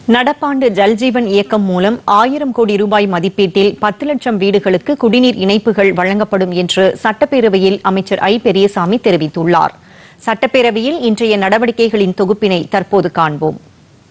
நடப்பாண்டு ஜல்ஜீவன் இயக்கம் மூலம் ஆயிரம் கோடி ரூபாய் மதிப்பீட்டில் பத்து லட்சம் வீடுகளுக்கு குடிநீர் இணைப்புகள் வழங்கப்படும் என்று சட்டப்பேரவையில் அமைச்சர் ஐ பெரியசாமி தெரிவித்துள்ளார் சட்டப்பேரவையில் இன்றைய நடவடிக்கைகளின் தொகுப்பினை தற்போது காண்போம்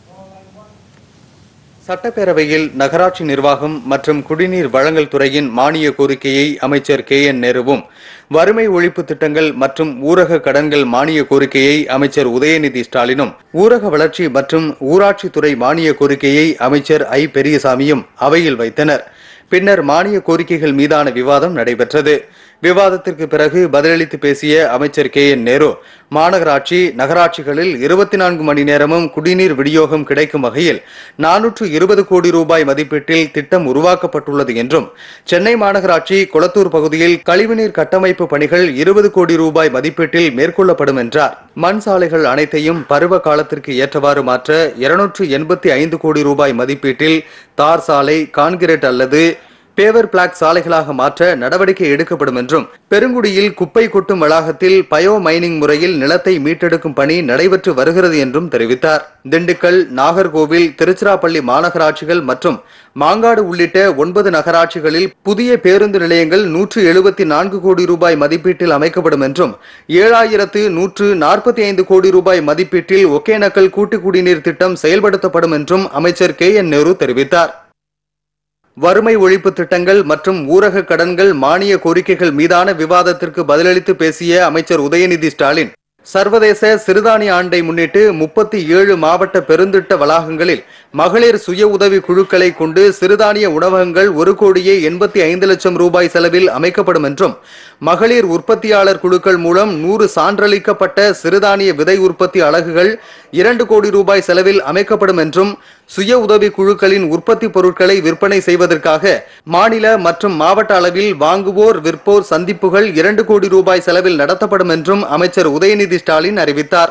சட்டப்பேரவையில் நகராட்சி நிர்வாகம் மற்றும் குடிநீர் வழங்கல் துறையின் மானிய கோரிக்கையை அமைச்சர் கே என் நேருவும் வறுமை ஒழிப்பு திட்டங்கள் மற்றும் ஊரக கடன்கள் மானிய கோரிக்கையை அமைச்சர் உதயநிதி ஸ்டாலினும் ஊரக வளர்ச்சி மற்றும் ஊராட்சித்துறை மானிய கோரிக்கையை அமைச்சர் ஐ பெரியசாமியும் அவையில் வைத்தனர் பின்னர் மானிய கோரிக்கைகள் மீதான விவாதம் நடைபெற்றது விவாதத்திற்கு பிறகு பதிலளித்து பேசிய அமைச்சர் கே என் நேரு மாநகராட்சி நகராட்சிகளில் இருபத்தி நான்கு மணி நேரமும் குடிநீர் விநியோகம் கிடைக்கும் வகையில் நானூற்று இருபது கோடி ரூபாய் மதிப்பீட்டில் திட்டம் உருவாக்கப்பட்டுள்ளது என்றும் சென்னை மாநகராட்சி கொளத்தூர் பகுதியில் கழிவுநீர் கட்டமைப்பு பணிகள் இருபது கோடி ரூபாய் மதிப்பீட்டில் மேற்கொள்ளப்படும் என்றார் மண் சாலைகள் அனைத்தையும் பருவ காலத்திற்கு ஏற்றவாறு மாற்ற இருநூற்று எண்பத்தி ஐந்து கோடி ரூபாய் மதிப்பீட்டில் தார் சாலை கான்கிரீட் அல்லது பேவர் பிளாக் சாலைகளாக மாற்ற நடவடிக்கை எடுக்கப்படும் என்றும் பெருங்குடியில் குப்பை கொட்டும் வளாகத்தில் பயோ மைனிங் முறையில் நிலத்தை மீட்டெடுக்கும் பணி நடைபெற்று வருகிறது என்றும் தெரிவித்தார் திண்டுக்கல் நாகர்கோவில் திருச்சிராப்பள்ளி மாநகராட்சிகள் மற்றும் மாங்காடு உள்ளிட்ட ஒன்பது நகராட்சிகளில் புதிய பேருந்து நிலையங்கள் நூற்று எழுபத்தி நான்கு கோடி ரூபாய் மதிப்பீட்டில் அமைக்கப்படும் என்றும் ஏழாயிரத்து நூற்று நாற்பத்தி ஐந்து கோடி ரூபாய் மதிப்பீட்டில் ஒகேனக்கல் கூட்டு குடிநீர் திட்டம் செயல்படுத்தப்படும் என்றும் அமைச்சர் கே என் நேரு தெரிவித்தார் வறுமை ஒழிப்பு திட்டங்கள் மற்றும் ஊரக கடன்கள் மானிய கோரிக்கைகள் மீதான விவாதத்திற்கு பதிலளித்து பேசிய அமைச்சர் உதயநிதி ஸ்டாலின் சர்வதேச சிறுதானிய ஆண்டை முன்னிட்டு முப்பத்தி ஏழு மாவட்ட பெருந்திட்ட வளாகங்களில் மகளிர் சுய உதவி குழுக்களை கொண்டு சிறுதானிய உணவகங்கள் ஒரு கோடியே எண்பத்தி ஐந்து லட்சம் ரூபாய் செலவில் அமைக்கப்படும் என்றும் மகளிர் உற்பத்தியாளர் குழுக்கள் மூலம் நூறு சான்றளிக்கப்பட்ட சிறுதானிய விதை உற்பத்தி அலகுகள் இரண்டு கோடி ரூபாய் செலவில் அமைக்கப்படும் என்றும் சுய உதவி குழுக்களின் உற்பத்தி பொருட்களை விற்பனை செய்வதற்காக மாநில மற்றும் மாவட்ட அளவில் வாங்குவோர் விற்போர் சந்திப்புகள் இரண்டு கோடி ரூபாய் செலவில் நடத்தப்படும் என்றும் அமைச்சர் உதயநிதி ஸ்டாலின் அறிவித்தார்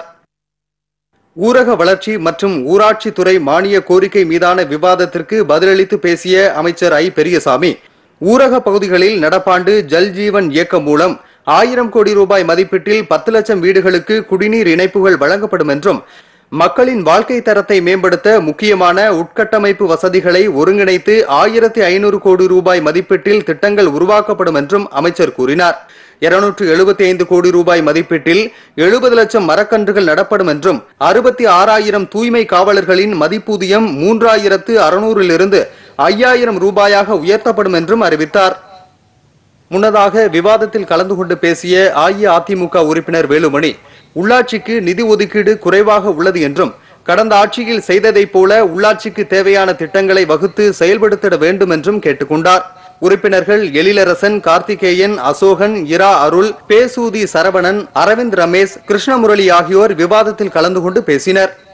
ஊரக வளர்ச்சி மற்றும் ஊராட்சி துறை மானிய கோரிக்கை மீதான விவாதத்திற்கு பதிலளித்து பேசிய அமைச்சர் ஐ பெரியசாமி ஊரக பகுதிகளில் நடப்பாண்டு ஜல் ஜீவன் இயக்கம் மூலம் ஆயிரம் கோடி ரூபாய் மதிப்பீட்டில் பத்து லட்சம் வீடுகளுக்கு குடிநீர் இணைப்புகள் வழங்கப்படும் என்றும் மக்களின் வாழ்க்கை தரத்தை மேம்படுத்த முக்கியமான உட்கட்டமைப்பு வசதிகளை ஒருங்கிணைத்து ஆயிரத்தி ஐநூறு கோடி ரூபாய் மதிப்பீட்டில் திட்டங்கள் உருவாக்கப்படும் என்றும் அமைச்சர் கூறினார் இருநூற்று எழுபத்தி ஐந்து கோடி ரூபாய் மதிப்பீட்டில் எழுபது லட்சம் மரக்கன்றுகள் நடப்படும் என்றும் அறுபத்தி ஆறாயிரம் தூய்மை காவலர்களின் மதிப்பூதியம் மூன்றாயிரத்து அறுநூறிலிருந்து ஐயாயிரம் ரூபாயாக உயர்த்தப்படும் என்றும் அறிவித்தார் முன்னதாக விவாதத்தில் கலந்து கொண்டு பேசிய அஇஅதிமுக உறுப்பினர் வேலுமணி உள்ளாட்சிக்கு நிதி ஒதுக்கீடு குறைவாக உள்ளது என்றும் கடந்த ஆட்சியில் செய்ததைப் போல உள்ளாட்சிக்கு தேவையான திட்டங்களை வகுத்து செயல்படுத்திட வேண்டும் என்றும் கேட்டுக்கொண்டார் உறுப்பினர்கள் எழிலரசன் கார்த்திகேயன் அசோகன் இரா அருள் பேசூதி சரவணன் அரவிந்த் ரமேஷ் கிருஷ்ணமுரளி ஆகியோர் விவாதத்தில் கலந்து கொண்டு பேசினர்